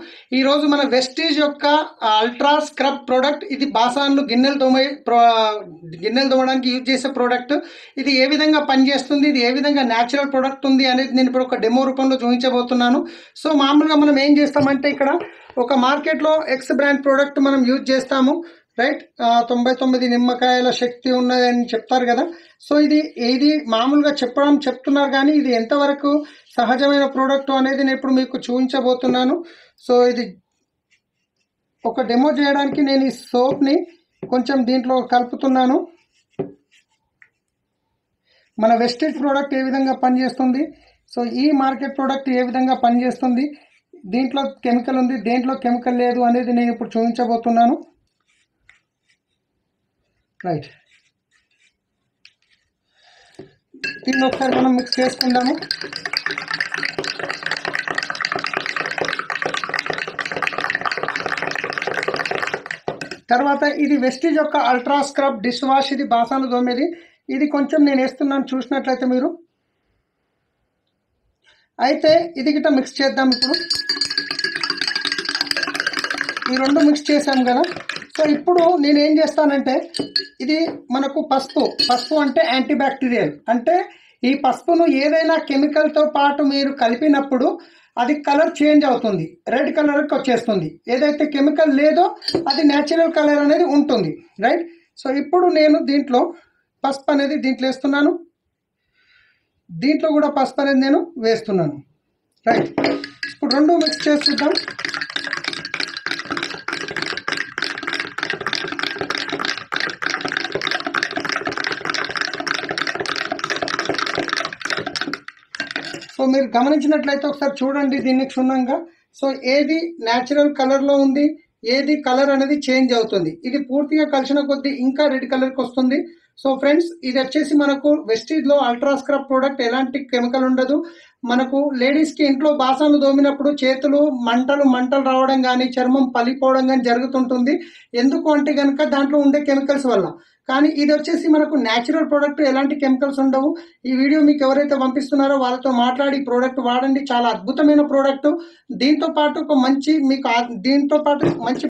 ఈరోజు మన వెస్టీజ్ యొక్క అల్ట్రా స్క్రబ్ ప్రోడక్ట్ ఇది బాసాన్లు గిన్నెలు తోమే ప్రో గిన్నెలు తోమడానికి యూజ్ చేసే ప్రోడక్ట్ ఇది ఏ విధంగా పనిచేస్తుంది ఇది ఏ విధంగా న్యాచురల్ ప్రోడక్ట్ ఉంది అనేది నేను ఇప్పుడు ఒక డెమో రూపంలో చూపించబోతున్నాను సో మామూలుగా మనం ఏం చేస్తామంటే ఇక్కడ ఒక మార్కెట్లో ఎక్స్ బ్రాండ్ ప్రోడక్ట్ మనం యూజ్ చేస్తాము రైట్ తొంభై తొమ్మిది నిమ్మకాయల శక్తి ఉన్నదని చెప్తారు కదా సో ఇది ఇది మామూలుగా చెప్పడం చెప్తున్నారు కానీ ఇది ఎంతవరకు సహజమైన ప్రోడక్ట్ అనేది నేను ఇప్పుడు మీకు చూపించబోతున్నాను సో ఇది ఒక డెమో చేయడానికి నేను ఈ సోప్ని కొంచెం దీంట్లో కలుపుతున్నాను మన వెస్టేజ్ ప్రోడక్ట్ ఏ విధంగా పనిచేస్తుంది సో ఈ మార్కెట్ ప్రోడక్ట్ ఏ విధంగా పనిచేస్తుంది దీంట్లో కెమికల్ ఉంది దేంట్లో కెమికల్ లేదు అనేది నేను ఇప్పుడు చూపించబోతున్నాను రైట్ దీన్ని ఒకసారి మనం మిక్స్ చేసుకుందాము తర్వాత ఇది వెస్టిజ్ యొక్క అల్ట్రా స్క్రబ్ డిష్ వాష్ ఇది బాసాను దోమేది ఇది కొంచెం నేను వేస్తున్నాను చూసినట్లయితే మీరు అయితే ఇది గిట్ట మిక్స్ చేద్దాం ఇప్పుడు ఈ రెండు మిక్స్ చేసాం కదా సో ఇప్పుడు నేను ఏం చేస్తానంటే ఇది మనకు పసుపు పసుపు అంటే యాంటీ బ్యాక్టీరియల్ అంటే ఈ పసుపును ఏదైనా కెమికల్తో పాటు మీరు కలిపినప్పుడు అది కలర్ చేంజ్ అవుతుంది రెడ్ కలర్కి వచ్చేస్తుంది ఏదైతే కెమికల్ లేదో అది న్యాచురల్ కలర్ అనేది ఉంటుంది రైట్ సో ఇప్పుడు నేను దీంట్లో పసుపు అనేది దీంట్లో వేస్తున్నాను దీంట్లో కూడా పసుపు అనేది నేను వేస్తున్నాను రైట్ ఇప్పుడు రెండు మిక్స్ చేస్తుంటాం సో మీరు గమనించినట్లయితే ఒకసారి చూడండి దీన్ని క్షుణ్ణంగా సో ఏది న్యాచురల్ కలర్లో ఉంది ఏది కలర్ అనేది చేంజ్ అవుతుంది ఇది పూర్తిగా కలిసిన కొద్దీ ఇంకా రెడ్ కలర్కి వస్తుంది సో ఫ్రెండ్స్ ఇది వచ్చేసి మనకు వెస్టీజ్లో అల్ట్రా స్క్రబ్ ప్రోడక్ట్ ఎలాంటి కెమికల్ ఉండదు మనకు లేడీస్కి ఇంట్లో బాసాలు దోమినప్పుడు చేతులు మంటలు మంటలు రావడం కానీ చర్మం పలిపోవడం కానీ జరుగుతుంటుంది ఎందుకు అంటే కనుక దాంట్లో ఉండే కెమికల్స్ వల్ల కానీ ఇది వచ్చేసి మనకు న్యాచురల్ ప్రోడక్ట్ ఎలాంటి కెమికల్స్ ఉండవు ఈ వీడియో మీకు ఎవరైతే పంపిస్తున్నారో వాళ్ళతో మాట్లాడి ఈ ప్రోడక్ట్ వాడండి చాలా అద్భుతమైన ప్రోడక్ట్ దీంతో పాటు ఒక మంచి మీకు ఆ- దీంతో పాటు మంచి